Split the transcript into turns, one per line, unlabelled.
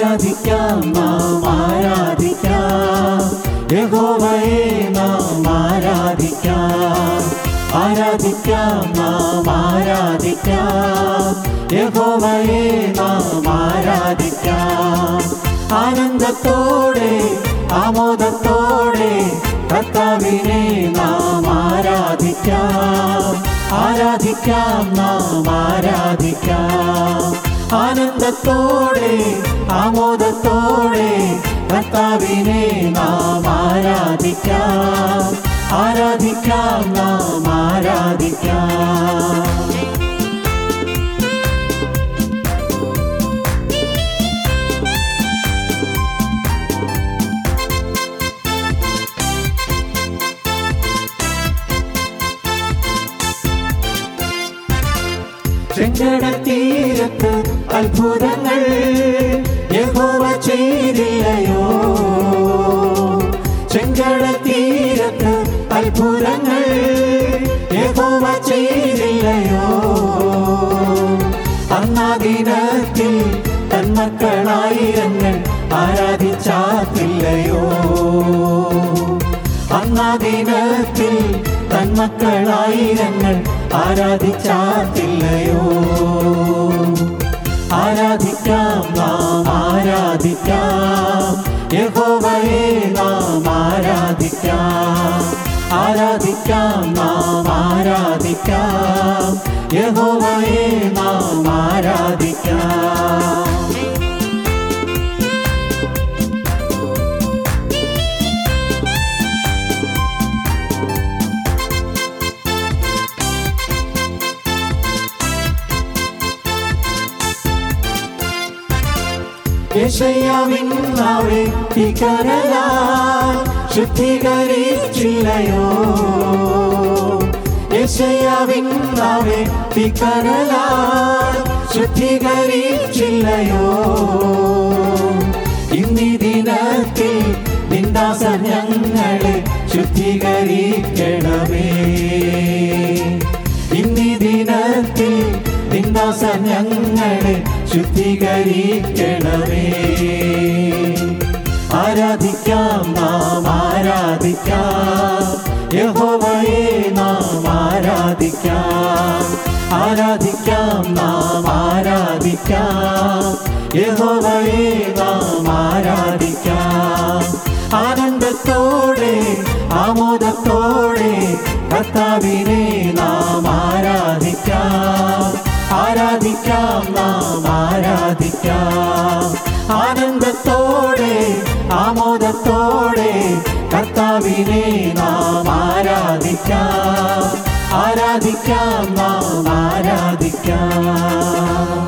ആരാധിക്കാം നാം ആരാധിക്കാം യഹോവയെ നാം ആരാധിക്കാം ആരാധിക്കാം നാം ആരാധിക്കാം യഹോവയെ നാം ആരാധിക്കാം ആനന്ദത്തോടെ ആമോദത്തോടെ കർത്താവിനെ നാം ആരാധിക്കാം ആരാധിക്കാം നാം ആരാധിക്കാം ആനന്ദത്തോടെ ആമോദത്തോടെ കർത്താവിനെ നാം ആരാധിക്കാം ആരാധിക്കാം നാം ആരാധിക്കാം ചെങ്കടത്തീരത്ത് അത്ഭുതങ്ങൾ യഹോവ ചെയ്തില്ലയോ ചെങ്കടത്തീരത്ത് അത്ഭുതങ്ങൾ യഹോവ ചെയ്തില്ലയോ അന്നാ ദിനത്തിൽ തന്മക്കളായിരങ്ങൾ ആരാധിച്ചാത്തില്ലയോ അന്നാ ദിനത്തിൽ തന്മക്കളായിരങ്ങൾ ആരാധിച്ചാത്തില്ലയോ ആരാധിക്കാം നാം ആരാധിക്കാം യഹോവയെ നാം ആരാധിക്കാം ആരാധിക്കാം നാം ആരാധിക്കാം യഹോവയെ നാം ആരാധിക്കാം യശയ്യാവിൻ നാവെ തികരലാൽ ശുദ്ധീകരിച്ചില്ലയോ യശയ്യാവിൻ നാവെ തികരലാൽ ശുദ്ധീകരിച്ചില്ലയോ ഇന്നീ ദിനത്തിൽ നിന്ദാസർ ഞങ്ങളെ ശുദ്ധീകരിക്കണമേ ഇന്നീ ദിനത്തിൽ നിന്ദാസർ ഞങ്ങളെ ശുദ്ധീകരിക്കണമേ ആരാധിക്കാം നാം ആരാധിക്കാം യഹോവയെ നാം ആരാധിക്കാം ആരാധിക്കാം നാം ആരാധിക്കാം യഹോവയെ നാം ആരാധിക്കാം ആനന്ദത്തോടെ ആമോദത്തോടെ കർത്താവിനെ നാം ആരാധിക്കാം ആരാധിക്കാം നാം ആരാധിക്കാം ആനന്ദത്തോടെ ആമോദത്തോടെ കർത്താവിനെ നാം ആരാധിക്കാം ആരാധിക്കാം നാം ആരാധിക്കാം